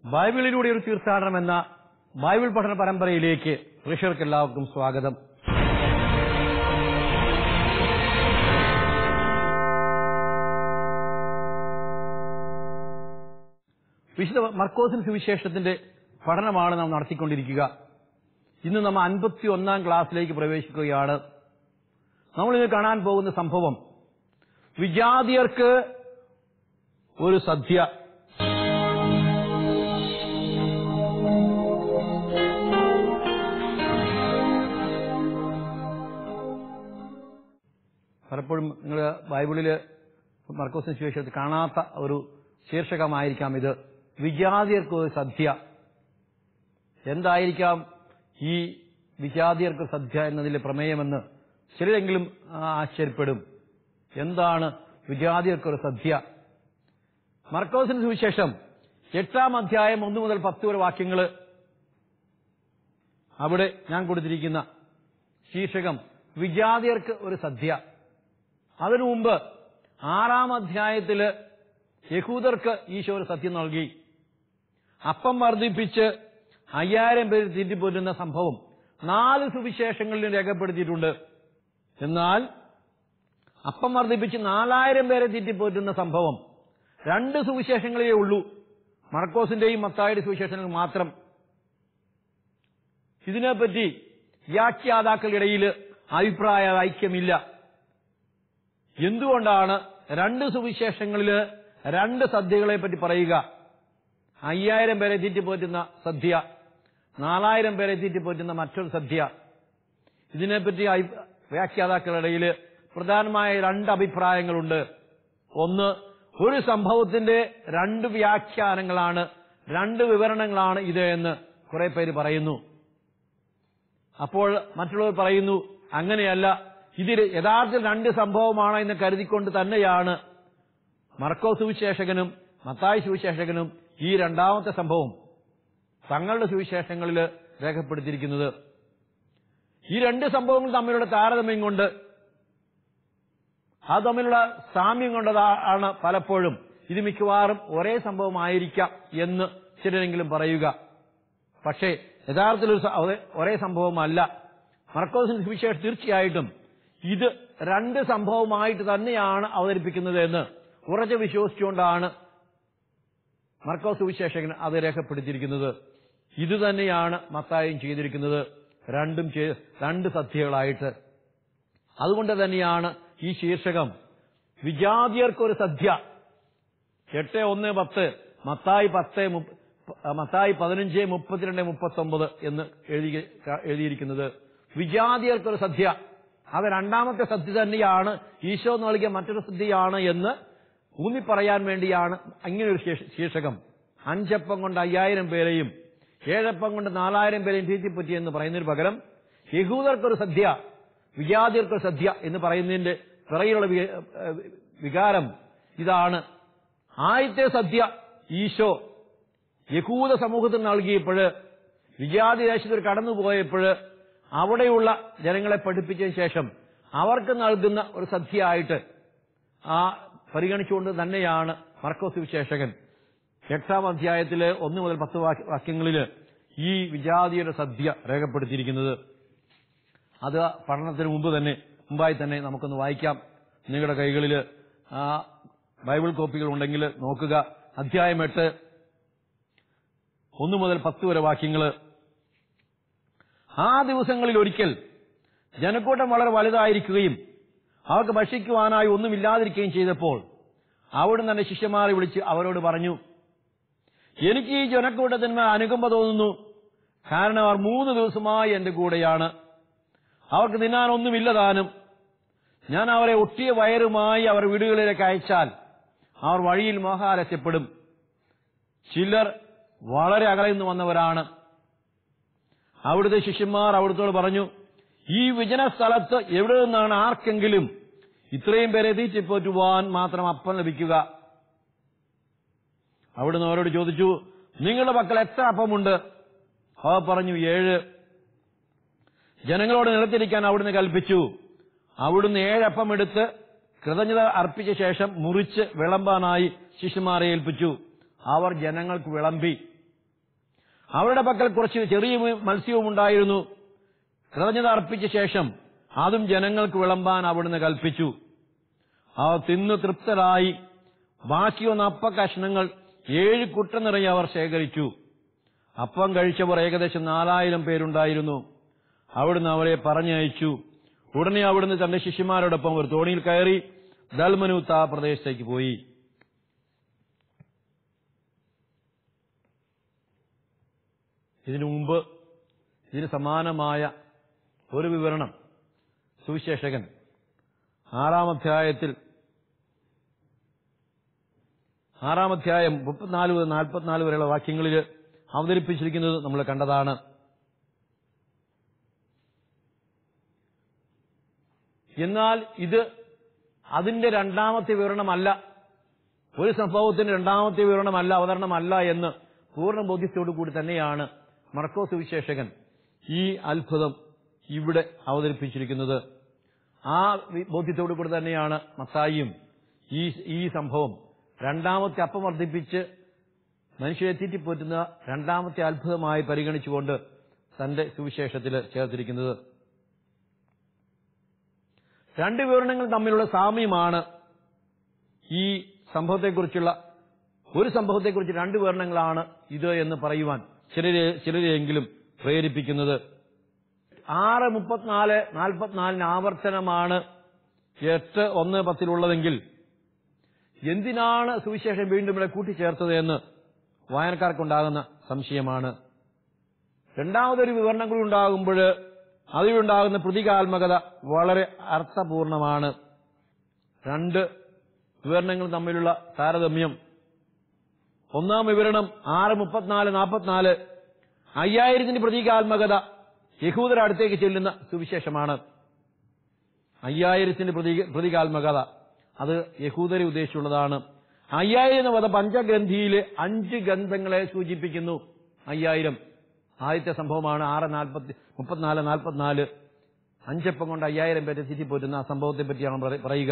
ബൈബിളിലൂടെ ഒരു തീർത്ഥാടനം എന്ന ബൈബിൾ പഠന പരമ്പരയിലേക്ക് പ്രേക്ഷകർക്ക് എല്ലാവർക്കും സ്വാഗതം വിശുദ്ധ മർക്കോസിൻ സുവിശേഷത്തിന്റെ പഠനമാണ് നാം നടത്തിക്കൊണ്ടിരിക്കുക ഇന്ന് നമ്മൾ അൻപത്തി ഒന്നാം ക്ലാസ്സിലേക്ക് പ്രവേശിക്കുകയാണ് നമ്മളിത് കാണാൻ പോകുന്ന സംഭവം വിജാതിയർക്ക് ഒരു സദ്യ പലപ്പോഴും നിങ്ങൾ ബൈബിളില് മർക്കോസിന് സുവിശേഷത്തിൽ കാണാത്ത ഒരു ശീർഷകമായിരിക്കാം ഇത് വിജാതിയർക്ക് ഒരു സദ്യ എന്തായിരിക്കാം ഈ വിജാതിയർക്ക് സദ്യ എന്നതിലെ പ്രമേയമെന്ന് ചിലരെങ്കിലും ആ, ആശ്ചര്യപ്പെടും എന്താണ് വിജാതിയർക്കൊരു സദ്യ മർക്കോസിന് സുവിശേഷം എട്ടാം അധ്യായം ഒന്ന് മുതൽ പത്ത് വരെ വാക്യങ്ങൾ അവിടെ ഞാൻ കൊടുത്തിരിക്കുന്ന ശീർഷകം വിജാതിയർക്ക് ഒരു സദ്യ അതിനു മുമ്പ് ആറാം അധ്യായത്തില് യഹൂദർക്ക് ഈശോ ഒരു സത്യം നൽകി അപ്പം വർദ്ധിപ്പിച്ച് അയ്യായിരം പേര് തീറ്റിപ്പോറ്റുന്ന സംഭവം നാല് സുവിശേഷങ്ങളിലും രേഖപ്പെടുത്തിയിട്ടുണ്ട് എന്നാൽ അപ്പം വർദ്ധിപ്പിച്ച് നാലായിരം പേരെ തീറ്റിപ്പോറ്റുന്ന സംഭവം രണ്ട് സുവിശേഷങ്ങളിലേ ഉള്ളൂ മർക്കോസിന്റെയും മത്തായുടെ സുവിശേഷങ്ങളിൽ മാത്രം ഇതിനെപ്പറ്റി വ്യാഖ്യാതാക്കളുടെ അഭിപ്രായ ഐക്യമില്ല എന്തുകൊണ്ടാണ് രണ്ട് സുവിശേഷങ്ങളില് രണ്ട് സദ്യകളെ പറ്റി പറയുക അയ്യായിരം പേരെ തീറ്റിപ്പോറ്റുന്ന സദ്യ നാലായിരം പേരെ തീറ്റിപ്പോറ്റുന്ന മറ്റൊരു സദ്യ ഇതിനെപ്പറ്റി അഭി- വ്യാഖ്യാതാക്കളുടെ ഇടയിൽ പ്രധാനമായ രണ്ട് അഭിപ്രായങ്ങളുണ്ട് ഒന്ന് ഒരു സംഭവത്തിന്റെ രണ്ട് വ്യാഖ്യാനങ്ങളാണ് രണ്ട് വിവരണങ്ങളാണ് ഇത് എന്ന് കുറെ പേര് പറയുന്നു അപ്പോൾ മറ്റുള്ളവർ പറയുന്നു അങ്ങനെയല്ല ഇതിൽ യഥാർത്ഥ രണ്ട് സംഭവമാണ് എന്ന് കരുതിക്കൊണ്ട് തന്നെയാണ് മർക്കോ സുവിശേഷകനും മത്തായി സുവിശേഷകനും ഈ രണ്ടാമത്തെ സംഭവം തങ്ങളുടെ സുവിശേഷങ്ങളിൽ രേഖപ്പെടുത്തിയിരിക്കുന്നത് ഈ രണ്ട് സംഭവങ്ങൾ തമ്മിലുള്ള താരതമ്യം കൊണ്ട് അത് തമ്മിലുള്ള സാമ്യം കൊണ്ടതാണ് പലപ്പോഴും ഇത് മിക്കവാറും ഒരേ സംഭവമായിരിക്കാം എന്ന് ചിലരെങ്കിലും പറയുക പക്ഷേ യഥാർത്ഥത്തിൽ ഒരു സ- ഒരേ- ഒരേ സംഭവമല്ല മർക്കോസിന്റെ സുവിശേഷം തീർച്ചയായിട്ടും ഇത് രണ്ട് സംഭവമായിട്ട് തന്നെയാണ് അവതരിപ്പിക്കുന്നത് എന്ന് ഉറച്ചു വിശ്വസിച്ചുകൊണ്ടാണ് മർക്കോസ് സുവിശേഷകൻ അത് രേഖപ്പെടുത്തിയിരിക്കുന്നത് ഇത് തന്നെയാണ് മത്തായും ചെയ്തിരിക്കുന്നത് രണ്ടും ചെയ്- രണ്ട് സദ്യകളായിട്ട് അതുകൊണ്ട് തന്നെയാണ് ഈ ശീർഷകം വിജാതിയർക്കൊരു സദ്യ എട്ട് ഒന്ന് പത്ത് മത്തായി പത്ത് മുപ്പ- മത്തായി പതിനഞ്ച് മുപ്പത്തിരണ്ട് മുപ്പത്തൊമ്പത് എന്ന് എഴുതി എഴുതിയിരിക്കുന്നത് വിജാതിയർക്കൊരു സദ്യ അത് രണ്ടാമത്തെ സദ്യ തന്നെയാണ് ഈശോ നൽകിയ മറ്റൊരു സദ്യയാണ് എന്ന് ഊന്നി പറയാൻ വേണ്ടിയാണ് അങ്ങനെ ഒരു ശീർഷ- ശീർഷകം അഞ്ചപ്പം കൊണ്ട് അയ്യായിരം പേരെയും ഏഴപ്പം കൊണ്ട് നാലായിരം പേരെയും തീറ്റിപ്പറ്റി എന്ന് പറയുന്നതിന് പകരം യഹൂദർക്കൊരു സദ്യ വിജാതിയർക്കൊരു സദ്യ എന്ന് പറയുന്നതിന്റെ പിറയിലുള്ള വി- ഏഹ് വികാരം ഇതാണ് ആദ്യത്തെ സദ്യ ഈശോ യഹൂദ സമൂഹത്തിന് നൽകിയപ്പോൾ വിജാതി ദേശത്തിൽ കടന്നുപോയപ്പോൾ അവിടെയുള്ള ജനങ്ങളെ പഠിപ്പിച്ചതിന് ശേഷം അവർക്ക് നൽകുന്ന ഒരു സദ്യയായിട്ട് ആ പരിഗണിച്ചുകൊണ്ട് തന്നെയാണ് മർക്കോസ് വിശേഷകൻ എട്ടാം അധ്യായത്തിലെ ഒന്ന് മുതൽ പത്ത് വാക്യ- വാക്യങ്ങളില് ഈ വിജാതിയുടെ സദ്യ രേഖപ്പെടുത്തിയിരിക്കുന്നത് അത് പഠനത്തിന് മുമ്പ് തന്നെ മുമ്പായി തന്നെ നമുക്കൊന്ന് വായിക്കാം നിങ്ങളുടെ കൈകളിൽ ആ ബൈബിൾ കോപ്പികൾ ഉണ്ടെങ്കിൽ നോക്കുക അധ്യായം എട്ട് ഒന്ന് മുതൽ പത്ത് വരെ വാക്യങ്ങള് ആ ദിവസങ്ങളിൽ ഒരിക്കൽ ജനക്കൂട്ടം വളരെ വലുതായിരിക്കുകയും അവർക്ക് ഭക്ഷിക്കുവാനായി ഒന്നുമില്ലാതിരിക്കുകയും ചെയ്തപ്പോൾ അവിടുന്ന് തന്റെ ശിഷ്യന്മാരെ വിളിച്ച് അവരോട് പറഞ്ഞു എനിക്ക് ഈ ജനക്കൂട്ടത്തിന്മേൽ അനുകമ്പ തോന്നുന്നു കാരണം അവർ മൂന്ന് ദിവസമായി എന്റെ കൂടെയാണ് അവർക്ക് തിന്നാനൊന്നുമില്ല താനും ഞാൻ അവരെ ഒട്ടിയ വയറുമായി അവർ വീടുകളിലേക്ക് അയച്ചാൽ അവർ വഴിയിൽ മോഹാലസ്യപ്പെടും ചിലർ വളരെ അകലെ നിന്ന് വന്നവരാണ് അവിടുത്തെ ശിഷ്യന്മാർ അവിടുത്തോട് പറഞ്ഞു ഈ വിജന സ്ഥലത്ത് എവിടെ നിന്നാണ് ആർക്കെങ്കിലും ഇത്രയും പേരെ തീറ്റിപ്പോറ്റുവാൻ മാത്രം അപ്പം ലഭിക്കുക അവിടുന്ന് അവരോട് ചോദിച്ചു നിങ്ങളുടെ പക്കൽ എത്ര അപ്പമുണ്ട് അവർ പറഞ്ഞു ഏഴ് ജനങ്ങളോട് നിലത്തിരിക്കാൻ അവിടുന്ന് കൽപ്പിച്ചു അവിടുന്ന് ഏഴപ്പം എടുത്ത് കൃതജ്ഞത അർപ്പിച്ച ശേഷം മുറിച്ച് വിളമ്പാനായി ശിശുമാരെ ഏൽപ്പിച്ചു അവർ ജനങ്ങൾക്ക് വിളമ്പി അവരുടെ പക്കൽ കുറച്ച് ചെറിയ മത്സ്യവും ഉണ്ടായിരുന്നു കൃതജ്ഞത അർപ്പിച്ച ശേഷം അതും ജനങ്ങൾക്ക് വിളമ്പാൻ അവിടുന്ന് കൽപ്പിച്ചു അവർ തിന്നു തൃപ്തരായി ബാക്കി വന്ന അപ്പ കഷ്ണങ്ങൾ ഏഴ് കുട്ട നിറയെ അവർ ശേഖരിച്ചു അപ്പം കഴിച്ചവർ ഏകദേശം നാലായിരം പേരുണ്ടായിരുന്നു അവിടുന്ന് അവരെ പറഞ്ഞയച്ചു ഉടനെ അവിടുന്ന് തന്റെ ശിഷ്യന്മാരോടൊപ്പം ഒരു തോണിയിൽ കയറി ദൽമനൂത്ത പ്രദേശത്തേക്ക് പോയി ഇതിനു മുമ്പ് ഇതിന് സമാനമായ ഒരു വിവരണം സുവിശേഷകൻ ആറാം അധ്യായത്തിൽ ആറാം അധ്യായം മുപ്പത്തിനാല് മുതൽ നാൽപ്പത്തിനാല് വരെയുള്ള വാക്യങ്ങളിൽ അവതരിപ്പിച്ചിരിക്കുന്നത് നമ്മൾ കണ്ടതാണ് എന്നാൽ ഇത് അതിന്റെ രണ്ടാമത്തെ വിവരണമല്ല ഒരു സംഭവത്തിന്റെ രണ്ടാമത്തെ വിവരണമല്ല അവതരണമല്ല എന്ന് പൂർണ്ണ ബോധ്യത്തോടു കൂടി തന്നെയാണ് മർക്കോസ് വിശേഷകൻ ഈ അത്ഭുതം ഇവിടെ അവതരിപ്പിച്ചിരിക്കുന്നത് ആ വി- ബോധ്യത്തോടു കൂടി തന്നെയാണ് മത്തായിയും ഈ ഈ സംഭവം രണ്ടാമത്തെ അപ്പം വർദ്ധിപ്പിച്ച് മനുഷ്യരെ തീറ്റിപ്പോറ്റുന്ന രണ്ടാമത്തെ അത്ഭുതമായി പരിഗണിച്ചുകൊണ്ട് തന്റെ സുവിശേഷത്തിൽ ചേർത്തിരിക്കുന്നത് രണ്ട് വിവരണങ്ങൾ തമ്മിലുള്ള സാമ്യമാണ് ഈ സംഭവത്തെക്കുറിച്ചുള്ള ഒരു സംഭവത്തെക്കുറിച്ച് രണ്ട് വിവരണങ്ങളാണ് ഇത് എന്ന് പറയുവാൻ ചിലരെ ചിലരെയെങ്കിലും പ്രേരിപ്പിക്കുന്നത് ആറ് മുപ്പത്തിനാല് നാൽപ്പത്തിനാലിന് ആവർത്തനമാണ് എട്ട് ഒന്ന് പത്തിലുള്ളതെങ്കിൽ എന്തിനാണ് സുവിശേഷം വീണ്ടും ഇവിടെ കൂട്ടിച്ചേർത്തത് എന്ന് വായനക്കാർക്കുണ്ടാകുന്ന സംശയമാണ് രണ്ടാമതൊരു വിവരണം കൂടി ഉണ്ടാകുമ്പോൾ അതിലുണ്ടാകുന്ന പ്രതീകാത്മകത വളരെ അർത്ഥപൂർണമാണ് രണ്ട് വിവരണങ്ങൾ തമ്മിലുള്ള താരതമ്യം ഒന്നാം വിവരണം ആറ് മുപ്പത്തിനാല് നാൽപ്പത്തിനാല് അയ്യായിരത്തിന്റെ പ്രതീകാത്മകത യഹൂദര അടുത്തേക്ക് ചെല്ലുന്ന സുവിശേഷമാണ് അയ്യായിരത്തിന്റെ പ്രതീക പ്രതീകാത്മകത അത് യഹൂദരെ ഉദ്ദേശിച്ചുള്ളതാണ് അയ്യായിരം എന്ന പദം പഞ്ചഗ്രന്ഥിയിലെ അഞ്ച് ഗന്ധങ്ങളെ സൂചിപ്പിക്കുന്നു അയ്യായിരം ആദ്യത്തെ സംഭവമാണ് ആറ് നാൽപ്പത്തി മുപ്പത്തിനാല് നാൽപ്പത്തിനാല് അഞ്ചപ്പം കൊണ്ട് അയ്യായിരം പേരെ ചുറ്റിപ്പോറ്റുന്ന ആ സംഭവത്തെ പറ്റിയാണ് പറ- പറയുക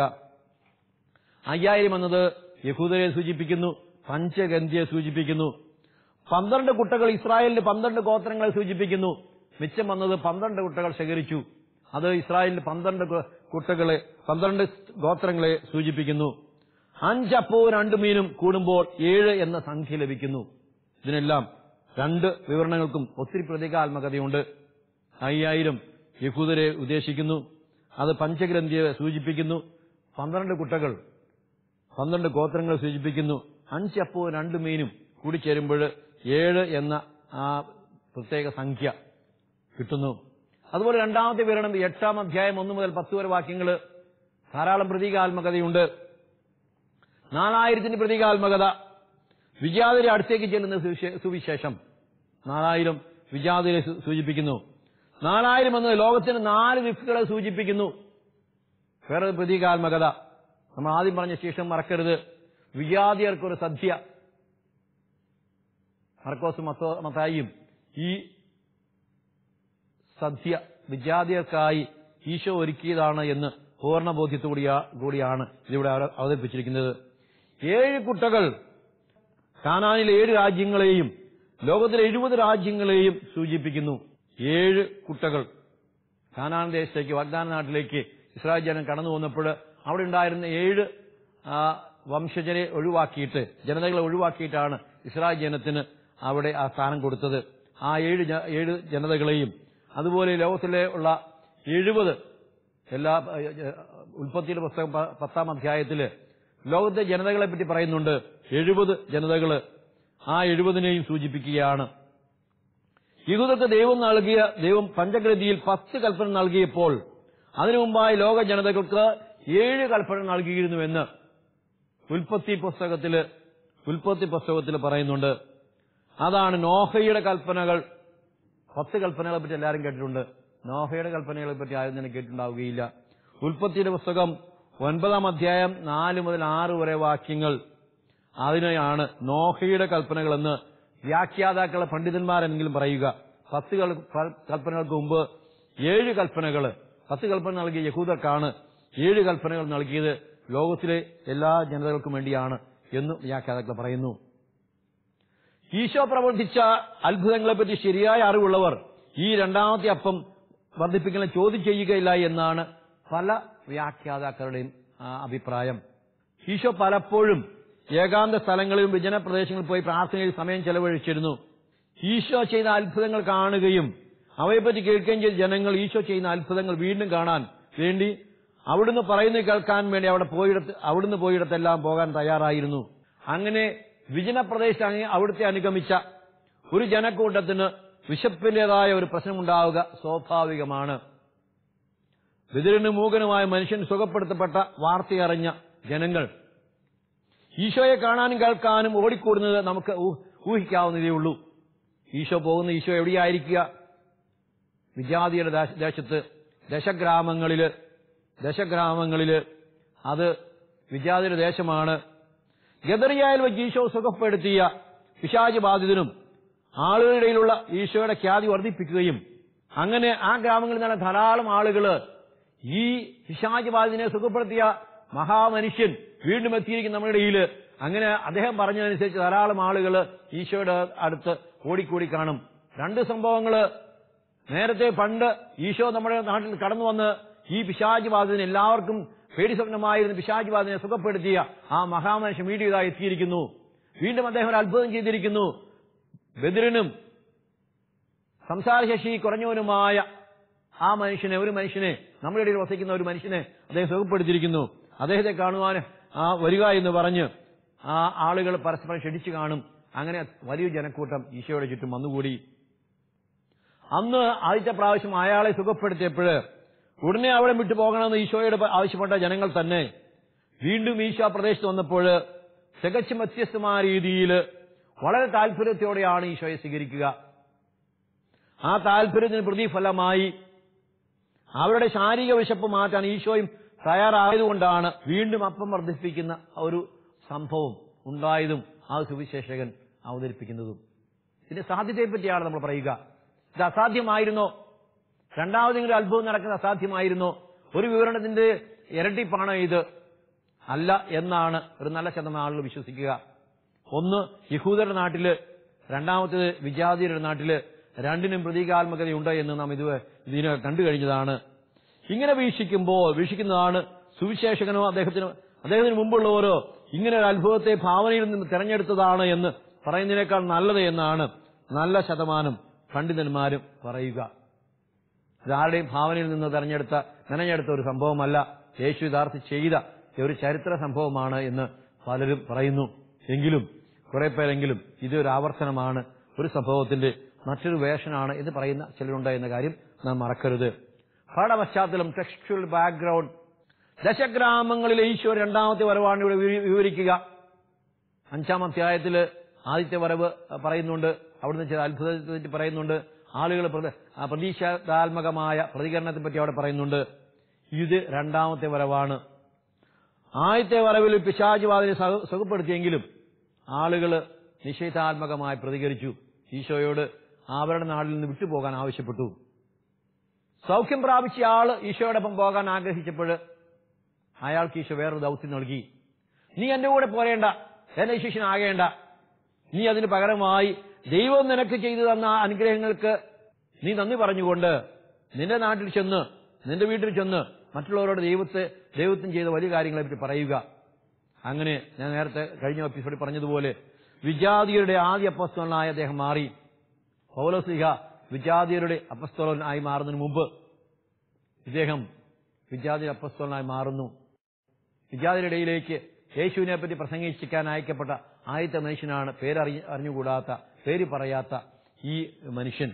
അയ്യായിരം എന്നത് യഹൂദരെ സൂചിപ്പിക്കുന്നു പഞ്ചഗന്ധിയെ സൂചിപ്പിക്കുന്നു പന്ത്രണ്ട് കുട്ടകൾ ഇസ്രായേലിന്റെ പന്ത്രണ്ട് ഗോത്രങ്ങളെ സൂചിപ്പിക്കുന്നു മിച്ചം വന്നത് പന്ത്രണ്ട് കുട്ടകൾ ശേഖരിച്ചു അത് ഇസ്രായേലിന്റെ പന്ത്രണ്ട് കു- കുട്ടകളെ പന്ത്രണ്ട് ഗോത്രങ്ങളെ സൂചിപ്പിക്കുന്നു അഞ്ചപ്പവും രണ്ട് മീനും കൂടുമ്പോൾ ഏഴ് എന്ന സംഖ്യ ലഭിക്കുന്നു ഇതിനെല്ലാം രണ്ട് വിവരണങ്ങൾക്കും ഒത്തിരി പ്രതീകാത്മകതയുണ്ട് അയ്യായിരം യഹൂദരെ ഉദ്ദേശിക്കുന്നു അത് പഞ്ചഗ്രന്ഥിയെ സൂചിപ്പിക്കുന്നു പന്ത്രണ്ട് കുട്ടകൾ പന്ത്രണ്ട് ഗോത്രങ്ങളെ സൂചിപ്പിക്കുന്നു അഞ്ചപ്പവും രണ്ട് മീനും കൂടിച്ചേരുമ്പോൾ ഏഴ് എന്ന ആ പ്രത്യേക സംഖ്യ കിട്ടുന്നു അതുപോലെ രണ്ടാമത്തെ വിവരണം എട്ടാം അധ്യായം ഒന്ന് മുതൽ പത്ത് വരെ വാക്യങ്ങൾ ധാരാളം പ്രതീകാത്മകതയുണ്ട് നാലായിരത്തിന്റെ പ്രതീകാത്മകത വിജാതിരെ അടുത്തേക്ക് ചെല്ലുന്ന സുവിശേ- സുവിശേഷം നാലായിരം വിജാതിരെ സൂ- സൂചിപ്പിക്കുന്നു നാലായിരം എന്നത് ലോകത്തിന് നാല് ദിക്കുകളെ സൂചിപ്പിക്കുന്നു വേറെ പ്രതീകാത്മകത നമ്മൾ ആദ്യം പറഞ്ഞ ശേഷം മറക്കരുത് വിജാതിയർക്കൊരു സദ്യ മർക്കോസ് മത്തോ മത്തായിയും ഈ സദ്യ വിജാതിയർക്കായി ഈശോ ഒരുക്കിയതാണ് എന്ന് പൂർണ്ണ ബോധ്യത്തോടിയാ കൂടിയാണ് ഇതിവിടെ അവ- അവതരിപ്പിച്ചിരിക്കുന്നത് ഏഴ് കുട്ടകൾ കാനാനിലെ ഏഴ് രാജ്യങ്ങളെയും ലോകത്തിലെ എഴുപത് രാജ്യങ്ങളെയും സൂചിപ്പിക്കുന്നു ഏഴ് കുട്ടകൾ കാനാൻ ദേശത്തേക്ക് വാഗ്ദാന നാട്ടിലേക്ക് ഇസ്രായേൽ ജനം കടന്നു വന്നപ്പോൾ അവിടെ ഉണ്ടായിരുന്ന ഏഴ് ആ, വംശജരെ ഒഴിവാക്കിയിട്ട് ജനതകളെ ഒഴിവാക്കിയിട്ടാണ് ഇസ്രായേൽ ജനത്തിന് അവിടെ ആ സ്ഥാനം കൊടുത്തത് ആ ഏഴ് ജ- ഏഴ് ജനതകളെയും അതുപോലെ ലോകത്തിലെ ഉള്ള എഴുപത് എല്ലാ ഏ, ഏ, ഉൽപ്പത്തിയുടെ പുസ്തകം പ- പത്താം അധ്യായത്തില് ലോകത്തെ ജനതകളെ പറ്റി പറയുന്നുണ്ട് എഴുപത് ജനതകള് ആ എഴുപതിനെയും സൂചിപ്പിക്കുകയാണ് യഹൂദർക്ക് ദൈവം നൽകിയ ദൈവം പഞ്ചഗ്രതിയിൽ പത്ത് കൽപ്പന നൽകിയപ്പോൾ അതിനു മുമ്പായി ലോക ജനതകൾക്ക് ഏഴ് കൽപ്പന നൽകിയിരുന്നുവെന്ന് ഉൽപ്പത്തി പുസ്തകത്തില് ഉൽപ്പത്തി പുസ്തകത്തിൽ പറയുന്നുണ്ട് അതാണ് നോഹയുടെ കൽപ്പനകൾ പത്ത് കൽപ്പനകളെ പറ്റി എല്ലാവരും കേട്ടിട്ടുണ്ട് നോഹയുടെ കൽപ്പനകളെ പറ്റി ആരും തന്നെ കേട്ടിട്ടുണ്ടാവുകയില്ല ഉൽപ്പത്തിയുടെ പുസ്തകം ഒൻപതാം അധ്യായം നാല് മുതൽ ആറ് വരെ വാക്യങ്ങൾ അതിനെയാണ് നോഹയുടെ കൽപ്പനകളെന്ന് വ്യാഖ്യാതാക്കളെ പണ്ഡിതന്മാരെങ്കിലും പറയുക പത്ത് കൽ- പ- കൽപ്പനകൾക്ക് മുമ്പ് ഏഴ് കൽപ്പനകൾ പത്ത് കൽപ്പന നൽകിയ യഹൂദർക്കാണ് ഏഴ് കൽപ്പനകൾ നൽകിയത് ലോകത്തിലെ എല്ലാ ജനതകൾക്കും വേണ്ടിയാണ് എന്ന് വ്യാഖ്യാതാക്കൾ പറയുന്നു ഈശോ പ്രവർത്തിച്ച അത്ഭുതങ്ങളെപ്പറ്റി ശരിയായ അറിവുള്ളവർ ഈ രണ്ടാമത്തെ അപ്പം വർദ്ധിപ്പിക്കുന്ന ചോദ്യം ചെയ്യുകയില്ല എന്നാണ് പല വ്യാഖ്യാതാക്കളുടെയും ആ, അഭിപ്രായം ഈശോ പലപ്പോഴും ഏകാന്ത സ്ഥലങ്ങളിലും വിജനപ്രദേശങ്ങളിൽ പോയി പ്രാർത്ഥനയിൽ സമയം ചെലവഴിച്ചിരുന്നു ഈശോ ചെയ്ത അത്ഭുതങ്ങൾ കാണുകയും അവയെപ്പറ്റി കേൾക്കുകയും ചെയ്ത ജനങ്ങൾ ഈശോ ചെയ്യുന്ന അത്ഭുതങ്ങൾ വീണ്ടും കാണാൻ വേണ്ടി അവിടുന്ന് പറയുന്നത് കേൾക്കാൻ വേണ്ടി അവിടെ പോയിടത്ത് അവിടുന്ന് പോയിടത്തെല്ലാം പോകാൻ തയ്യാറായിരുന്നു അങ്ങനെ വിജനപ്രദേശം അവിടുത്തെ അനുഗമിച്ച ഒരു ജനക്കൂട്ടത്തിന് വിശപ്പിന്റേതായ ഒരു പ്രശ്നമുണ്ടാവുക സ്വാഭാവികമാണ് വിതിരനും മൂകനുമായ മനുഷ്യൻ സുഖപ്പെടുത്തപ്പെട്ട വാർത്തയറിഞ്ഞ ജനങ്ങൾ ഈശോയെ കാണാനും കേൾക്കാനും ഓടിക്കൂടുന്നത് നമുക്ക് ഊ- ഊഹിക്കാവുന്നതേ ഉള്ളൂ ഈശോ പോകുന്ന ഈശോ എവിടെയായിരിക്കുക വിജാതിയുടെ ദേശ- ദേശത്ത് ദശഗ്രാമങ്ങളില് ദശഗ്രാമങ്ങളില് അത് വിജാതിയുടെ ദേശമാണ് ഗദറിയായിൽ വെച്ച് ഈശോ സുഖപ്പെടുത്തിയ പിശാച് ബാധിതനും ആളുകളുടെ ഇടയിലുള്ള ഈശോയുടെ ഖ്യാതി വർദ്ധിപ്പിക്കുകയും അങ്ങനെ ആ ഗ്രാമങ്ങളിൽ നിന്നുള്ള ധാരാളം ആളുകള് ഈ പിശാച് ബാധിതനെ സുഖപ്പെടുത്തിയ മഹാമനുഷ്യൻ വീണ്ടും എത്തിയിരിക്കും നമ്മുടെ ഇടയിൽ അങ്ങനെ അദ്ദേഹം പറഞ്ഞതനുസരിച്ച് ധാരാളം ആളുകൾ ഈശോയുടെ അടുത്ത് ഓടിക്കൂടി കാണും രണ്ട് സംഭവങ്ങള് നേരത്തെ പണ്ട് ഈശോ നമ്മുടെ നാട്ടിൽ കടന്നു വന്ന് ഈ പിശാച് ബാധിതന് എല്ലാവർക്കും പേടി സ്വപ്നമായിരുന്ന പിശാച് ബാധിനെ സുഖപ്പെടുത്തിയ ആ മഹാമനുഷ്യൻ വീണ്ടും ഇതായി എത്തിയിരിക്കുന്നു വീണ്ടും അദ്ദേഹം ഒരു അത്ഭുതം ചെയ്തിരിക്കുന്നു ബദിരനും സംസാരശേഷി കുറഞ്ഞവനുമായ ആ മനുഷ്യനെ ഒരു മനുഷ്യനെ നമ്മുടെ ഇടയിൽ വസിക്കുന്ന ഒരു മനുഷ്യനെ അദ്ദേഹം സുഖപ്പെടുത്തിയിരിക്കുന്നു അദ്ദേഹത്തെ കാണുവാൻ ആ വരിക എന്ന് പറഞ്ഞ് ആ ആളുകൾ പരസ്പരം ക്ഷണിച്ചു കാണും അങ്ങനെ വലിയ ജനക്കൂട്ടം ഈശോയുടെ ചുറ്റും വന്നുകൂടി അന്ന് ആദ്യത്തെ പ്രാവശ്യം അയാളെ സുഖപ്പെടുത്തിയപ്പോൾ ഉടനെ അവിടെ വിട്ടു പോകണമെന്ന് ഈശോയോട് ആവശ്യപ്പെട്ട ജനങ്ങൾ തന്നെ വീണ്ടും ഈശോ ആ പ്രദേശത്ത് വന്നപ്പോൾ തികച്ചും വ്യത്യസ്തമായ രീതിയിൽ വളരെ താല്പര്യത്തോടെയാണ് ഈശോയെ സ്വീകരിക്കുക ആ താല്പര്യത്തിന് പ്രതിഫലമായി അവരുടെ ശാരീരിക വിശപ്പ് മാറ്റാൻ ഈശോയും തയ്യാറായതുകൊണ്ടാണ് വീണ്ടും അപ്പം വർദ്ധിപ്പിക്കുന്ന ഒരു സംഭവം ഉണ്ടായതും ആ സുവിശേഷകൻ അവതരിപ്പിക്കുന്നതും ഇതിന്റെ സാധ്യതയെ പറ്റിയാണ് നമ്മൾ പറയുക ഇത് അസാധ്യമായിരുന്നോ രണ്ടാമതെങ്കിലും അത്ഭുതം നടക്കുന്ന അസാധ്യമായിരുന്നോ ഒരു വിവരണത്തിന്റെ ഇരട്ടിപ്പാണ് ഇത് അല്ല എന്നാണ് ഒരു നല്ല ശതമാനം ആളുകൾ വിശ്വസിക്കുക ഒന്ന് യഹൂദരുടെ നാട്ടില് രണ്ടാമത്തേത് വിജാതിയുടെ നാട്ടില് രണ്ടിനും പ്രതീകാത്മകതയുണ്ട് എന്ന് നാം ഇത് ഇതിനെ കണ്ടു കഴിഞ്ഞതാണ് ഇങ്ങനെ വീക്ഷിക്കുമ്പോൾ വീക്ഷിക്കുന്നതാണ് സുവിശേഷകനോ അദ്ദേഹത്തിന് അദ്ദേഹത്തിന് മുമ്പുള്ളവരോ ഇങ്ങനെ ഒരു അത്ഭുതത്തെ ഭാവനയിൽ നിന്ന് തെരഞ്ഞെടുത്തതാണ് എന്ന് പറയുന്നതിനേക്കാൾ നല്ലത് എന്നാണ് നല്ല ശതമാനം പണ്ഡിതന്മാരും പറയുക ഇതാരുടെയും ഭാവനയിൽ നിന്ന് തെരഞ്ഞെടുത്ത മെനഞ്ഞെടുത്ത ഒരു സംഭവമല്ല യേശു യഥാർത്ഥ ചെയ്ത ഒരു ചരിത്ര സംഭവമാണ് എന്ന് പലരും പറയുന്നു എങ്കിലും കുറെ പേരെങ്കിലും ഇതൊരു ആവർത്തനമാണ് ഒരു സംഭവത്തിന്റെ മറ്റൊരു വേഷനാണ് എന്ന് പറയുന്ന ചിലരുണ്ട് എന്ന കാര്യം നാം മറക്കരുത് പാഠപശ്ചാത്തലം ടെക്സ്റ്റുവൽ ബാക്ക്ഗ്രൗണ്ട് ദശഗ്രാമങ്ങളിലെ ഈശോ രണ്ടാമത്തെ വരവാണ് ഇവിടെ വിവരി- വിവരിക്കുക അഞ്ചാം അധ്യായത്തില് ആദ്യത്തെ വരവ് പറയുന്നുണ്ട് അവിടുന്ന് ചില അത്ഭുതത്തെ പറ്റി പറയുന്നുണ്ട് ആളുകൾ പ്രത- ആ പ്രതീക്ഷാത്മകമായ പ്രതികരണത്തെ പറ്റി അവിടെ പറയുന്നുണ്ട് ഇത് രണ്ടാമത്തെ വരവാണ് ആദ്യത്തെ വരവിൽ പിശാചുവാദിനെ സഹ- സുഖപ്പെടുത്തിയെങ്കിലും ആളുകൾ നിഷേധാത്മകമായി പ്രതികരിച്ചു ഈശോയോട് അവരുടെ നാട്ടിൽ നിന്ന് വിട്ടുപോകാൻ ആവശ്യപ്പെട്ടു സൗഖ്യം പ്രാപിച്ച ആള് ഈശോയോടൊപ്പം പോകാൻ ആഗ്രഹിച്ചപ്പോൾ അയാൾക്ക് ഈശോ വേറൊരു ദൗത്യം നൽകി നീ എന്റെ കൂടെ പോരേണ്ട എന്നെ ശിഷ്യനാകേണ്ട നീ അതിന് പകരമായി ദൈവം നിനക്ക് ചെയ്തു തന്ന ആ അനുഗ്രഹങ്ങൾക്ക് നീ നന്ദി പറഞ്ഞുകൊണ്ട് നിന്റെ നാട്ടിൽ ചെന്ന് നിന്റെ വീട്ടിൽ ചെന്ന് മറ്റുള്ളവരോട് ദൈവത്തെ ദൈവത്തിന് ചെയ്ത വലിയ കാര്യങ്ങളെ പറ്റി പറയുക അങ്ങനെ ഞാൻ നേരത്തെ കഴിഞ്ഞ എപ്പിസോഡിൽ പറഞ്ഞതുപോലെ വിജാതിയരുടെ ആദ്യ അപ്പസ്തോലനായ അദ്ദേഹം മാറി പൗലോസിഹ വിജാതിയരുടെ അപ്പസ്തോലനായി മാറുന്നതിന് മുമ്പ് ഇദ്ദേഹം വിജാതി അപ്പസ്തോലനായി മാറുന്നു വിജാതിയുടെ ഇടയിലേക്ക് യേശുവിനെ പറ്റി പ്രസംഗിക്കാൻ അയക്കപ്പെട്ട ആദ്യത്തെ മനുഷ്യനാണ് പേരറിയ അറിഞ്ഞുകൂടാത്ത പേര് പറയാത്ത ഈ മനുഷ്യൻ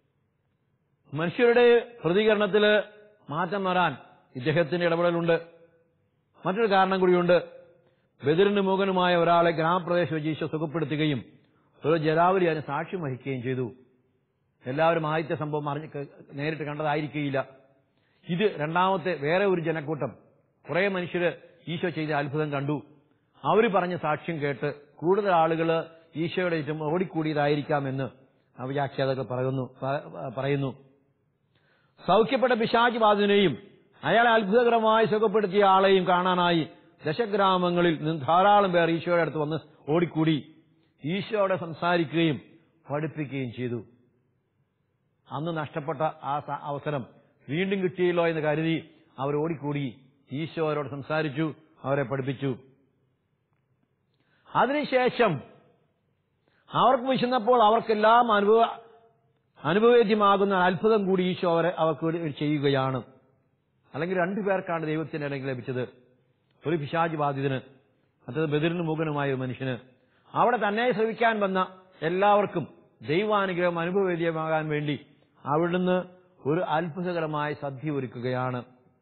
മനുഷ്യരുടെ പ്രതികരണത്തിൽ മാറ്റം വരാൻ ഇദ്ദേഹത്തിന്റെ ഇടപെടലുണ്ട് മറ്റൊരു കാരണം കൂടിയുണ്ട് ബദിറിന് മൂകനുമായ ഒരാളെ ഗ്രാമപ്രദേശം വെച്ച് ഈശോ സുഖപ്പെടുത്തുകയും ഒരു ജലാവലി അതിന് സാക്ഷ്യം വഹിക്കുകയും ചെയ്തു എല്ലാവരും ആദ്യത്തെ സംഭവം അറിഞ്ഞ് ക- നേരിട്ട് കണ്ടതായിരിക്കുകയില്ല ഇത് രണ്ടാമത്തെ വേറെ ഒരു ജനക്കൂട്ടം കുറെ മനുഷ്യര് ഈശോ ചെയ്ത അത്ഭുതം കണ്ടു അവർ പറഞ്ഞ സാക്ഷ്യം കേട്ട് കൂടുതൽ ആളുകൾ ഈശോയുടെ ചുറ്റും ഓടിക്കൂടിയതായിരിക്കാമെന്ന് വ്യാഖ്യാതാക്കൾ പറയുന്നു പ- പറയുന്നു സൗഖ്യപ്പെട്ട പിശാചി ബാധിനെയും അയാളെ അത്ഭുതകരമായി സുഖപ്പെടുത്തിയ ആളെയും കാണാനായി ദശഗ്രാമങ്ങളിൽ നിന്ന് ധാരാളം പേർ ഈശോയുടെ അടുത്ത് വന്ന് ഓടിക്കൂടി ഈശോയോടെ സംസാരിക്കുകയും പഠിപ്പിക്കുകയും ചെയ്തു അന്ന് നഷ്ടപ്പെട്ട ആ സ- അവസരം വീണ്ടും കിട്ടിയല്ലോ എന്ന് കരുതി അവർ ഓടിക്കൂടി ഈശോ അവരോട് സംസാരിച്ചു അവരെ പഠിപ്പിച്ചു അതിനുശേഷം അവർക്ക് വിശന്നപ്പോൾ അവർക്കെല്ലാം അനുഭവ അനുഭവേദ്യമാകുന്ന അത്ഭുതം കൂടി ഈശോ അവരെ അവർക്ക് വേണ്ടി ചെയ്യുകയാണ് അല്ലെങ്കിൽ രണ്ടു പേർക്കാണ് ദൈവത്തിന്റെ ഇടയ്ക്ക് ലഭിച്ചത് ഒരു പിശാചി ബാധിതന് മറ്റത് ബദിറിന് മൂകനുമായ ഒരു മനുഷ്യന് അവിടെ തന്നെ ശ്രമിക്കാൻ വന്ന എല്ലാവർക്കും ദൈവാനുഗ്രഹം അനുഭവവേദ്യമാകാൻ വേണ്ടി അവിടുന്ന് ഒരു അത്ഭുതകരമായ സദ്യ ഒരുക്കുകയാണ്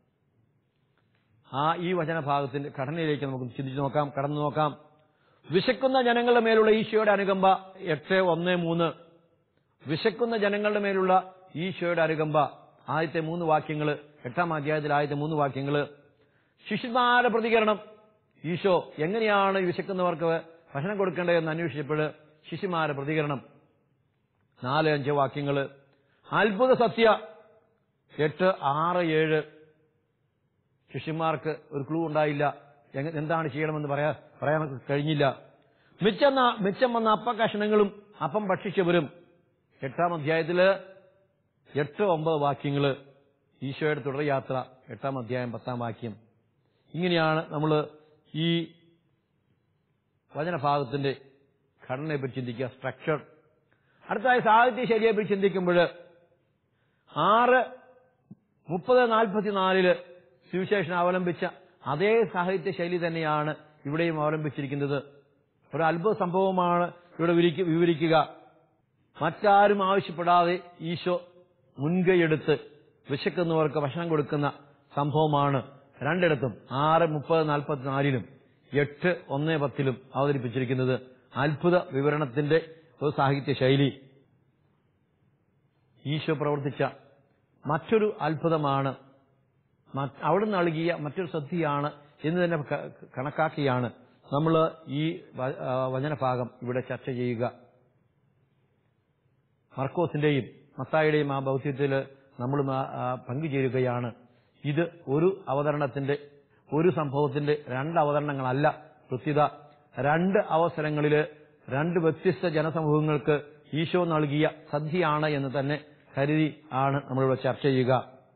ആ ഈ വചനഭാഗത്തിന്റെ ഘടനയിലേക്ക് നമുക്ക് ചിന്തിച്ചു നോക്കാം കടന്നു നോക്കാം വിശക്കുന്ന ജനങ്ങളുടെ മേലുള്ള ഈശോയുടെ അനുകമ്പ എട്ട് ഒന്ന് മൂന്ന് വിശക്കുന്ന ജനങ്ങളുടെ മേലുള്ള ഈശോയുടെ അനുകമ്പ ആദ്യത്തെ മൂന്ന് വാക്യങ്ങൾ എട്ടാം അധ്യായത്തിൽ ആദ്യത്തെ മൂന്ന് വാക്യങ്ങൾ ശിശുമാരുടെ പ്രതികരണം ഈശോ എങ്ങനെയാണ് ഈ വിശക്കുന്നവർക്ക് ഭക്ഷണം കൊടുക്കേണ്ടതെന്ന് അന്വേഷിച്ചപ്പോൾ ശിശുമാരുടെ പ്രതികരണം നാല് അഞ്ച് വാക്യങ്ങൾ അത്ഭുത സത്യ എട്ട് ആറ് ഏഴ് ശിഷ്യന്മാർക്ക് ഒരു ക്ലൂ ഉണ്ടായില്ല എങ്ങ- എന്താണ് ചെയ്യണമെന്ന് പറയാ പറയാൻ കഴിഞ്ഞില്ല മിച്ചം ന- മിച്ചം വന്ന അപ്പക്കഷണങ്ങളും അപ്പം ഭക്ഷിച്ചവരും എട്ടാം അധ്യായത്തില് എട്ട് ഒമ്പത് വാക്യങ്ങള് ഈശോയുടെ തുടർയാത്ര എട്ടാം അധ്യായം പത്താം വാക്യം ഇങ്ങനെയാണ് നമ്മൾ ഈ വചനഭാഗത്തിന്റെ ഘടനയെപ്പറ്റി ചിന്തിക്കുക സ്ട്രക്ചർ അടുത്തതായി സാഹിത്യ ശൈലിയെപ്പറ്റി ചിന്തിക്കുമ്പോൾ ആറ് മുപ്പത് നാൽപ്പത്തിനാലില് സുവിശേഷൻ അവലംബിച്ച അതേ സാഹിത്യ ശൈലി തന്നെയാണ് ഇവിടെയും അവലംബിച്ചിരിക്കുന്നത് ഒരു അത്ഭുത സംഭവമാണ് ഇവിടെ വിരിക്ക- വിവരിക്കുക മറ്റാരും ആവശ്യപ്പെടാതെ ഈശോ മുൻകൈയെടുത്ത് വിശക്കുന്നവർക്ക് ഭക്ഷണം കൊടുക്കുന്ന സംഭവമാണ് രണ്ടിടത്തും ആറ് മുപ്പത് നാൽപ്പത്തിനാലിലും എട്ട് ഒന്ന് പത്തിലും അവതരിപ്പിച്ചിരിക്കുന്നത് അത്ഭുത വിവരണത്തിന്റെ ഒരു സാഹിത്യ ശൈലി ഈശോ പ്രവർത്തിച്ച മറ്റൊരു അത്ഭുതമാണ് മറ്റ് അവിടെ നൽകിയ മറ്റൊരു സദ്യയാണ് എന്ന് തന്നെ ക- കണക്കാക്കിയാണ് നമ്മൾ ഈ വ- ആ, വചനഭാഗം ഇവിടെ ചർച്ച ചെയ്യുക മർക്കോസിന്റെയും മത്തായുടെയും ആ ബൗദ്ധ്യത്തിൽ നമ്മൾ പങ്കുചേരുകയാണ് ഇത് ഒരു അവതരണത്തിന്റെ ഒരു സംഭവത്തിന്റെ രണ്ട് അവതരണങ്ങളല്ല കൃത്യത രണ്ട് അവസരങ്ങളിൽ രണ്ട് വ്യത്യസ്ത ജനസമൂഹങ്ങൾക്ക് ഈശോ നൽകിയ സദ്യയാണ് എന്ന് തന്നെ കരുതി ആണ് നമ്മളിവിടെ ചർച്ച ചെയ്യുക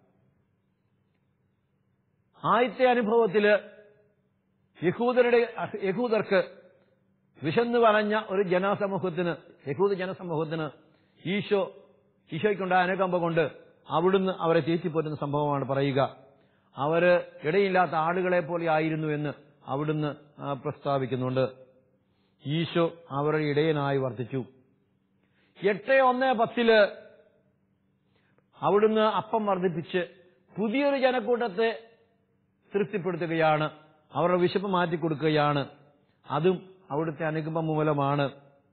ആദ്യത്തെ അനുഭവത്തില് യഹൂദരുടെ യഹൂദർക്ക് വിശന്നു പറഞ്ഞ ഒരു ജനസമൂഹത്തിന് യഹൂദ ജനസമൂഹത്തിന് ഈശോ ഈശോയ്ക്കുണ്ടായ അനുകമ്പ കൊണ്ട് അവിടുന്ന് അവരെ തീറ്റിപ്പോറ്റുന്ന സംഭവമാണ് പറയുക അവര് ഇടയില്ലാത്ത ആടുകളെ പോലെ ആയിരുന്നു എന്ന് അവിടുന്ന് ആ, പ്രസ്താവിക്കുന്നുണ്ട് ഈശോ അവരുടെ ഇടയനായി വർദ്ധിച്ചു എട്ട് ഒന്ന് പത്തില് അവിടുന്ന് അപ്പം വർദ്ധിപ്പിച്ച് പുതിയൊരു ജനക്കൂട്ടത്തെ തൃപ്തിപ്പെടുത്തുകയാണ് അവരുടെ വിശപ്പ് മാറ്റിക്കൊടുക്കുകയാണ് അതും അവിടുത്തെ അനുകമ്പ മൂലമാണ്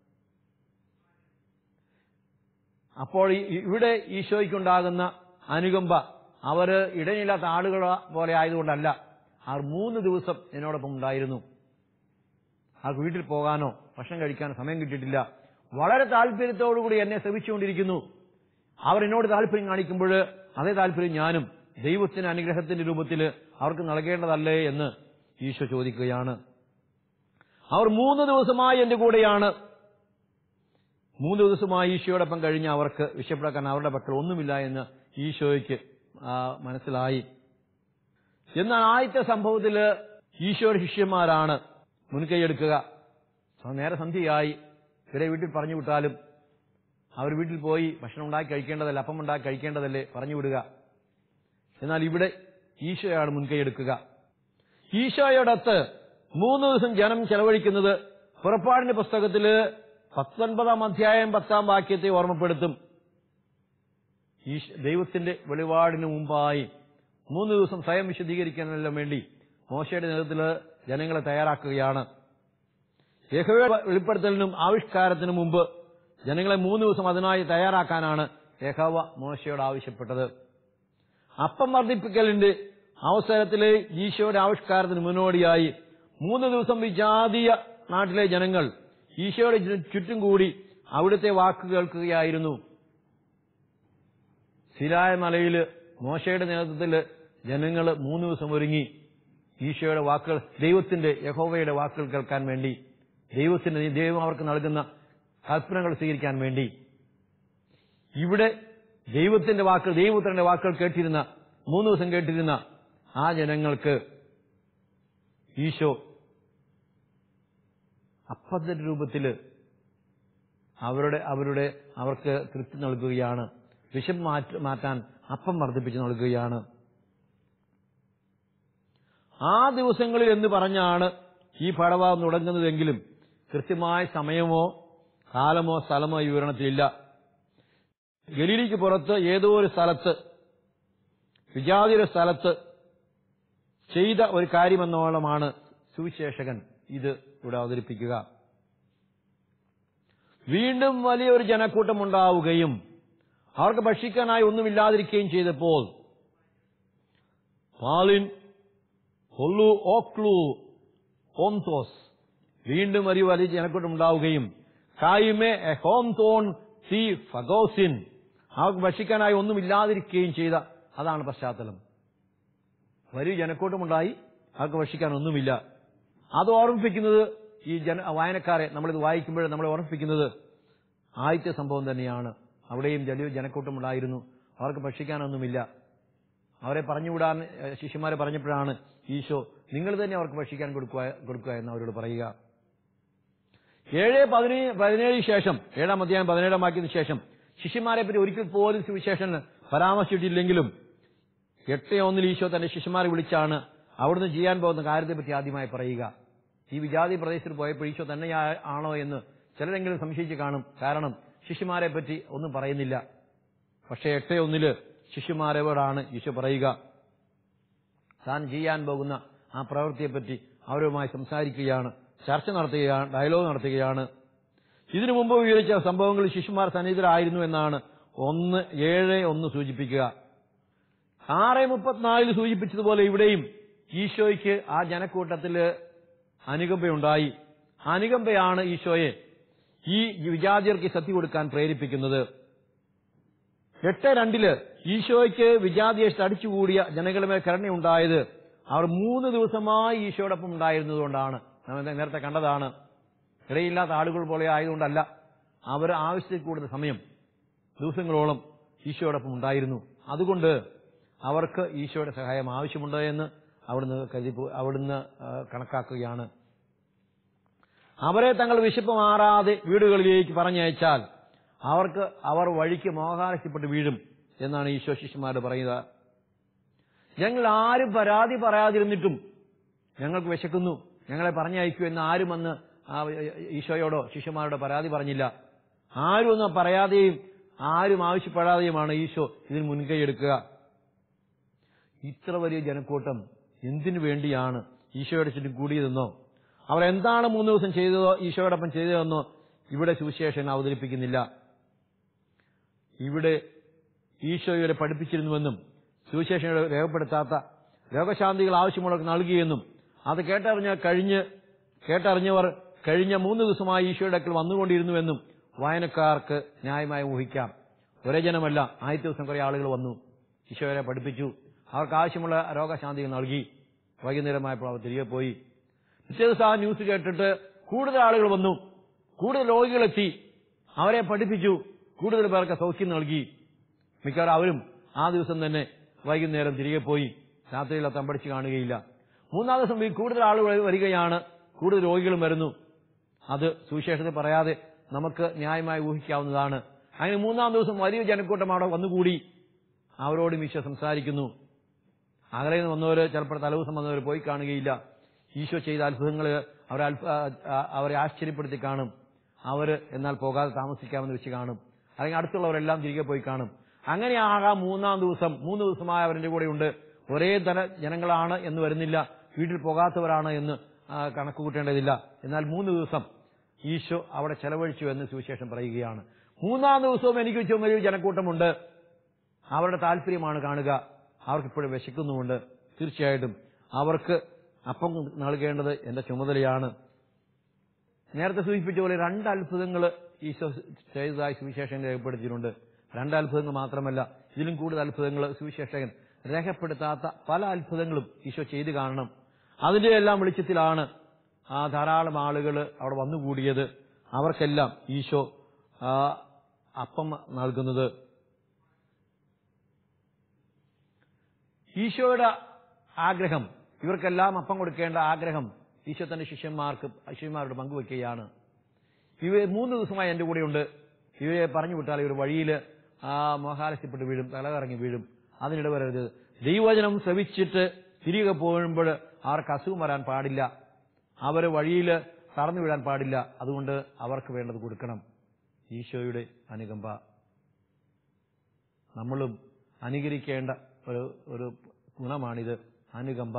അപ്പോൾ ഈ- ഇവിടെ ഈശോയ്ക്കുണ്ടാകുന്ന അനുകമ്പ അവര് ഇടയില്ലാത്ത ആളുകൾ പോലെ ആയതുകൊണ്ടല്ല അവർ മൂന്ന് ദിവസം എന്നോടൊപ്പം ഉണ്ടായിരുന്നു അവർക്ക് വീട്ടിൽ പോകാനോ ഭക്ഷണം കഴിക്കാനോ സമയം കിട്ടിയിട്ടില്ല വളരെ താല്പര്യത്തോടുകൂടി എന്നെ ശ്രമിച്ചുകൊണ്ടിരിക്കുന്നു അവർ എന്നോട് താല്പര്യം കാണിക്കുമ്പോൾ അതേ താല്പര്യം ഞാനും ദൈവത്തിന്റെ അനുഗ്രഹത്തിന്റെ രൂപത്തിൽ അവർക്ക് നൽകേണ്ടതല്ലേ എന്ന് ഈശോ ചോദിക്കുകയാണ് അവർ മൂന്ന് ദിവസമായി എന്റെ കൂടെയാണ് മൂന്ന് ദിവസമായി ഈശോയോടൊപ്പം കഴിഞ്ഞ അവർക്ക് വിശപ്പിളക്കാൻ അവരുടെ പക്കൽ ഒന്നുമില്ല എന്ന് ഈശോയ്ക്ക് ആ, മനസ്സിലായി എന്നാൽ ആദ്യത്തെ സംഭവത്തില് ഈശോയുടെ ശിഷ്യന്മാരാണ് മുൻകൈയെടുക്കുക സ- നേരെ സന്ധ്യയായി ഇവരെ വീട്ടിൽ പറഞ്ഞു വിട്ടാലും അവർ വീട്ടിൽ പോയി ഭക്ഷണം ഉണ്ടാക്കി കഴിക്കേണ്ടതല്ലേ അപ്പം ഉണ്ടാക്കി കഴിക്കേണ്ടതല്ലേ പറഞ്ഞു വിടുക എന്നാൽ ഇവിടെ ഈശോയാണ് മുൻകൈയെടുക്കുക ഈശോയോടൊത്ത് മൂന്ന് ദിവസം ജനം ചെലവഴിക്കുന്നത് പുറപ്പാടിന്റെ പുസ്തകത്തില് പത്തൊൻപതാം അധ്യായം പത്താം വാക്യത്തെ ഓർമ്മപ്പെടുത്തും ഈശ് ദൈവത്തിന്റെ വെളിപാടിന് മുമ്പായി മൂന്ന് ദിവസം സ്വയം വിശദീകരിക്കാനെല്ലാം വേണ്ടി മോശയുടെ നേതൃത്വത്തിൽ ജനങ്ങളെ തയ്യാറാക്കുകയാണ് യഹോവയുടെ വെളിപ്പെടുത്തലിനും ആവിഷ്കാരത്തിനും മുമ്പ് ജനങ്ങളെ മൂന്ന് ദിവസം അതിനായി തയ്യാറാക്കാനാണ് യഹോവ മോശയോട് ആവശ്യപ്പെട്ടത് അപ്പം വർദ്ധിപ്പിക്കലിന്റെ അവസരത്തിലെ ഈശോയുടെ ആവിഷ്കാരത്തിന് മുന്നോടിയായി മൂന്ന് ദിവസം വിജാതീയ നാട്ടിലെ ജനങ്ങൾ ഈശോയുടെ ചു- ചുറ്റും കൂടി അവിടുത്തെ വാക്ക് കേൾക്കുകയായിരുന്നു സിരായ മലയിൽ മോശയുടെ നേതൃത്വത്തിൽ ജനങ്ങൾ മൂന്ന് ദിവസം ഒരുങ്ങി ഈശോയുടെ വാക്കുകൾ ദൈവത്തിന്റെ യഹോവയുടെ വാക്കുകൾ കേൾക്കാൻ വേണ്ടി ദൈവത്തിന് ദൈവം അവർക്ക് നൽകുന്ന കൽപ്പനകൾ സ്വീകരിക്കാൻ വേണ്ടി ഇവിടെ ദൈവത്തിന്റെ വാക്കുകൾ ദൈവപുത്രന്റെ വാക്കുകൾ കേട്ടിരുന്ന മൂന്ന് ദിവസം കേട്ടിരുന്ന ആ ജനങ്ങൾക്ക് ഈശോ അപ്പത്തിന്റെ രൂപത്തില് അവരുടെ അവരുടെ അവർക്ക് തൃപ്തി നൽകുകയാണ് വിഷം മാറ്റ മാറ്റാൻ അപ്പം വർദ്ധിപ്പിച്ച് നൽകുകയാണ് ആ ദിവസങ്ങളിൽ എന്ന് പറഞ്ഞാണ് ഈ പാഠഭാഗം തുടങ്ങുന്നതെങ്കിലും കൃത്യമായ സമയമോ കാലമോ സ്ഥലമോ ഈ വിവരണത്തിലില്ല ഗലീലിക്ക് പുറത്ത് ഏതോ ഒരു സ്ഥലത്ത് വിജാതിയുടെ സ്ഥലത്ത് ചെയ്ത ഒരു കാര്യമെന്നോളമാണ് സുവിശേഷകൻ ഇത് ഇവിടെ അവതരിപ്പിക്കുക വീണ്ടും വലിയൊരു ജനക്കൂട്ടം ഉണ്ടാവുകയും അവർക്ക് ഭക്ഷിക്കാനായി ഒന്നുമില്ലാതിരിക്കുകയും ചെയ്തപ്പോൾ പാലിൻ ഹൊല്ലു ഓക്ലു ഓംതോസ് വീണ്ടും ഒരു വലിയ ജനക്കൂട്ടം ഉണ്ടാവുകയും കായുമേ എ ഹോം തോൺ സി ഫഗോസിൻ അവർക്ക് ഭക്ഷിക്കാനായി ഒന്നുമില്ലാതിരിക്കുകയും ചെയ്ത അതാണ് പശ്ചാത്തലം വലിയ ജനക്കൂട്ടമുണ്ടായി അവർക്ക് ഭക്ഷിക്കാൻ ഒന്നുമില്ല അത് ഓർമ്മിപ്പിക്കുന്നത് ഈ ജന വായനക്കാരെ നമ്മളിത് വായിക്കുമ്പോൾ നമ്മളെ ഓർമ്മിപ്പിക്കുന്നത് ആദ്യത്തെ സംഭവം തന്നെയാണ് അവിടെയും വലിയ ജനക്കൂട്ടമുണ്ടായിരുന്നു അവർക്ക് ഭക്ഷിക്കാനൊന്നുമില്ല അവരെ പറഞ്ഞുവിടാൻ ഏഹ്, ശിഷ്യന്മാരെ പറഞ്ഞപ്പോഴാണ് ഈശോ നിങ്ങൾ തന്നെ അവർക്ക് ഭക്ഷിക്കാൻ കൊടുക്കുക കൊടുക്കുക എന്ന് അവരോട് പറയുക ഏഴ് പതിനേഴ് പതിനേഴിന് ശേഷം ഏഴാം അധ്യായം പതിനേഴാം വാക്യത്തിന് ശേഷം ശിഷ്യന്മാരെ പറ്റി ഒരിക്കൽ പോലും സുവിശേഷൻ പരാമർശിച്ചിട്ടില്ലെങ്കിലും എട്ട് ഒന്നിൽ ഈശോ തന്റെ ശിഷ്യന്മാരെ വിളിച്ചാണ് അവിടുന്ന് ചെയ്യാൻ പോകുന്ന കാര്യത്തെപ്പറ്റി ആദ്യമായി പറയുക ഈ വിജാതി പ്രദേശത്ത് പോയപ്പോൾ ഈശോ തന്നെ ആണോ എന്ന് ചിലരെങ്കിലും സംശയിച്ച് കാണും കാരണം ശിഷ്യന്മാരെ പറ്റി ഒന്നും പറയുന്നില്ല പക്ഷേ എട്ട് ഒന്നില് ശിഷ്യന്മാരോടാണ് ഈശോ പറയുക താൻ ചെയ്യാൻ പോകുന്ന ആ പ്രവൃത്തിയെപ്പറ്റി അവരുമായി സംസാരിക്കുകയാണ് ചർച്ച നടത്തുകയാണ് ഡയലോഗ് നടത്തുകയാണ് ഇതിനു മുമ്പ് വിവരിച്ച സംഭവങ്ങളിൽ ശിശുമാർ സന്നിഹിതരായിരുന്നു എന്നാണ് ഒന്ന് ഏഴ് ഒന്ന് സൂചിപ്പിക്കുക ആറ് മുപ്പത്തിനാലിൽ സൂചിപ്പിച്ചതുപോലെ ഇവിടെയും ഈശോയ്ക്ക് ആ ജനക്കൂട്ടത്തില് അനുകമ്പയുണ്ടായി അനുകമ്പയാണ് ഈശോയെ ഈ വിജാതിയർക്ക് സത്യ കൊടുക്കാൻ പ്രേരിപ്പിക്കുന്നത് എട്ട് രണ്ടില് ഈശോയ്ക്ക് വിജാതിയെ തടിച്ചുകൂടിയ ജനങ്ങളുമേ കരുണയുണ്ടായത് അവർ മൂന്ന് ദിവസമായി ഈശോയോടൊപ്പം ഉണ്ടായിരുന്നതുകൊണ്ടാണ് നമ്മൾ നേരത്തെ കണ്ടതാണ് ഇടയില്ലാത്ത ആളുകൾ പോലെ ആയതുകൊണ്ടല്ല അവർ ആവശ്യത്തിൽ കൂടുതൽ സമയം ദിവസങ്ങളോളം ഈശോയോടൊപ്പം ഉണ്ടായിരുന്നു അതുകൊണ്ട് അവർക്ക് ഈശോയുടെ സഹായം ആവശ്യമുണ്ട് എന്ന് അവിടുന്ന് കരുതി പോ- അവിടുന്ന് ആ, കണക്കാക്കുകയാണ് അവരെ തങ്ങൾ വിശപ്പ് മാറാതെ വീടുകളിലേക്ക് പറഞ്ഞയച്ചാൽ അവർക്ക് അവർ വഴിക്ക് മോഹാലസ്യപ്പെട്ട് വീഴും എന്നാണ് ഈശോ ശിഷ്യന്മാരോട് പറയുന്നത് ഞങ്ങൾ ആരും പരാതി പറയാതിരുന്നിട്ടും ഞങ്ങൾക്ക് വിശക്കുന്നു ഞങ്ങളെ പറഞ്ഞയക്കൂ എന്ന് ആരും അന്ന് ആ ഈശോയോടോ ശിഷ്യന്മാരോടോ പരാതി പറഞ്ഞില്ല ആരും ഒന്നും പറയാതെയും ആരും ആവശ്യപ്പെടാതെയുമാണ് ഈശോ ഇതിന് മുൻകൈ എടുക്കുക ഇത്ര വലിയ ജനക്കൂട്ടം എന്തിനു വേണ്ടിയാണ് ഈശോയുടെ ചുറ്റും കൂടിയതെന്നോ അവർ എന്താണ് മൂന്ന് ദിവസം ചെയ്തതോ ഈശോയോടൊപ്പം ചെയ്തതെന്നോ ഇവിടെ സുവിശേഷൻ അവതരിപ്പിക്കുന്നില്ല ഇവിടെ ഈശോ ഇവരെ പഠിപ്പിച്ചിരുന്നുവെന്നും സുവിശേഷം രേഖപ്പെടുത്താത്ത രോഗശാന്തികൾ ആവശ്യമുള്ളവർക്ക് നൽകിയെന്നും അത് കേട്ടറിഞ്ഞ കഴിഞ്ഞ് കേട്ടറിഞ്ഞവർ കഴിഞ്ഞ മൂന്ന് ദിവസമായി ഈശോയുടെ അടുക്കൽ വന്നുകൊണ്ടിരുന്നുവെന്നും വായനക്കാർക്ക് ന്യായമായി ഊഹിക്കാം ഒരേ ജനമല്ല ആദ്യത്തെ ദിവസം കുറെ ആളുകൾ വന്നു ഈശോയെ പഠിപ്പിച്ചു അവർക്ക് ആവശ്യമുള്ള രോഗശാന്തികൾ നൽകി വൈകുന്നേരമായപ്പോൾ അവർ തിരികെ പോയി പിറ്റേ ദിവസം ആ ന്യൂസ് കേട്ടിട്ട് കൂടുതൽ ആളുകൾ വന്നു കൂടുതൽ രോഗികളെത്തി അവരെ പഠിപ്പിച്ചു കൂടുതൽ പേർക്ക് സൗഖ്യം നൽകി മിക്കവാറും അവരും ആ ദിവസം തന്നെ വൈകുന്നേരം തിരികെ പോയി രാത്രിയിൽ തമ്പടിച്ച് കാണുകയില്ല മൂന്നാം ദിവസം ഈ കൂടുതൽ ആളുകൾ വരികയാണ് കൂടുതൽ രോഗികളും വരുന്നു അത് സുവിശേഷത്തിൽ പറയാതെ നമുക്ക് ന്യായമായി ഊഹിക്കാവുന്നതാണ് അങ്ങനെ മൂന്നാം ദിവസം വലിയ ജനക്കൂട്ടം അവിടെ വന്നുകൂടി അവരോടും ഈശോ സംസാരിക്കുന്നു അകലെ നിന്ന് വന്നവര് ചിലപ്പോൾ തലേദിവസം വന്നവർ പോയി കാണുകയില്ല ഈശോ ചെയ്ത അത്ഭുതങ്ങൾ അവരെ അത്ഭു- ആ, ആ, അവരെ ആശ്ചര്യപ്പെടുത്തി കാണും അവര് എന്നാൽ പോകാതെ താമസിക്കാമെന്ന് വെച്ച് കാണും അല്ലെങ്കിൽ അടുത്തുള്ളവരെല്ലാം തിരികെ പോയി കാണും അങ്ങനെയാകാം മൂന്നാം ദിവസം മൂന്ന് ദിവസമായി അവരുടെ കൂടെയുണ്ട് ഒരേ തര ജനങ്ങളാണ് എന്ന് വരുന്നില്ല വീട്ടിൽ പോകാത്തവരാണ് എന്ന് ആ, കണക്ക് കൂട്ടേണ്ടതില്ല എന്നാൽ മൂന്ന് ദിവസം ഈശോ അവിടെ ചെലവഴിച്ചു എന്ന് സുവിശേഷം പറയുകയാണ് മൂന്നാം ദിവസവും എനിക്ക് ചുറ്റും വലിയ ജനക്കൂട്ടമുണ്ട് അവരുടെ താല്പര്യമാണ് കാണുക അവർക്ക് ഇപ്പോഴും വിശക്കുന്നുമുണ്ട് തീർച്ചയായിട്ടും അവർക്ക് അപ്പം നൽകേണ്ടത് എന്റെ ചുമതലയാണ് നേരത്തെ സൂചിപ്പിച്ച പോലെ രണ്ട് അത്ഭുതങ്ങൾ ഈശോ ചെയ്തതായി സുവിശേഷൻ രേഖപ്പെടുത്തിയിട്ടുണ്ട് രണ്ട് അത്ഭുതങ്ങൾ മാത്രമല്ല ഇതിലും കൂടുതൽ അത്ഭുതങ്ങൾ സുവിശേഷകൻ രേഖപ്പെടുത്താത്ത പല അത്ഭുതങ്ങളും ഈശോ ചെയ്തു കാണണം അതിന്റെ എല്ലാം വെളിച്ചത്തിലാണ് ആ ധാരാളം ആളുകൾ അവിടെ വന്നുകൂടിയത് അവർക്കെല്ലാം ഈശോ ആ, അപ്പം നൽകുന്നത് ഈശോയുടെ ആഗ്രഹം ഇവർക്കെല്ലാം അപ്പം കൊടുക്കേണ്ട ആഗ്രഹം ഈശോ തന്റെ ശിഷ്യന്മാർക്ക് ശിഷ്യന്മാരോട് പങ്കുവെക്കുകയാണ് ഇവ മൂന്ന് ദിവസമായി എന്റെ കൂടെയുണ്ട് ഇവരെ പറഞ്ഞു വിട്ടാൽ ഇവർ വഴിയിൽ ആ മോഹാലസ്യപ്പെട്ട് വീഴും തലകറങ്ങി വീഴും അതിനിട വരരുത് ദൈവവചനം ശ്രവിച്ചിട്ട് തിരികെ പോകുമ്പോൾ അവർക്ക് അസുഖം വരാൻ പാടില്ല അവർ വഴിയിൽ തറന്നു വീഴാൻ പാടില്ല അതുകൊണ്ട് അവർക്ക് വേണ്ടത് കൊടുക്കണം ഈശോയുടെ അനുകമ്പ നമ്മളും അനുകരിക്കേണ്ട ഒരു ഒരു ഗുണമാണിത് അനുകമ്പ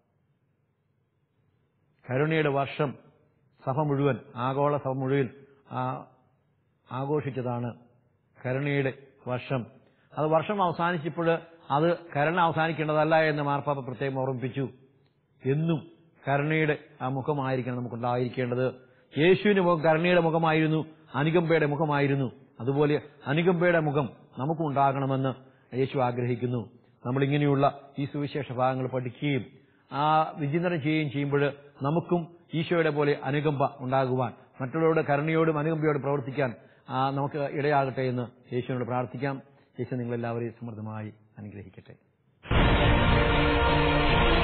കരുണയുടെ വർഷം സഭ മുഴുവൻ ആഗോള സഭ മുഴുവൻ ആ, ആഘോഷിച്ചതാണ് കരുണയുടെ വർഷം അത് വർഷം അവസാനിച്ചപ്പോൾ അത് കരുണ അവസാനിക്കേണ്ടതല്ല എന്ന് മാർപ്പാപ്പ പ്രത്യേകം ഓർമ്മിപ്പിച്ചു എന്നും കരുണയുടെ ആ മുഖമായിരിക്കണം നമുക്കുണ്ടായിരിക്കേണ്ടത് യേശുവിന്റെ മുഖം കരുണയുടെ മുഖമായിരുന്നു അനുകമ്പയുടെ മുഖമായിരുന്നു അതുപോലെ അനുകമ്പയുടെ മുഖം നമുക്കും ഉണ്ടാകണമെന്ന് യേശു ആഗ്രഹിക്കുന്നു നമ്മൾ ഇങ്ങനെയുള്ള ഈ സുവിശേഷ ഭാഗങ്ങൾ പഠിക്കുകയും ആ വിചിന്തനം ചെയ്യുകയും ചെയ്യുമ്പോൾ നമുക്കും ഈശോയുടെ പോലെ അനുകമ്പ ഉണ്ടാകുവാൻ മറ്റുള്ളവരുടെ കരുണയോടും അനുകമ്പയോടും പ്രവർത്തിക്കാൻ ആ, നമുക്ക് ഇടയാകട്ടെ എന്ന് യേശുവിനോട് പ്രാർത്ഥിക്കാം യേശു നിങ്ങളെല്ലാവരെയും സമൃദ്ധമായി അനുഗ്രഹിക്കട്ടെ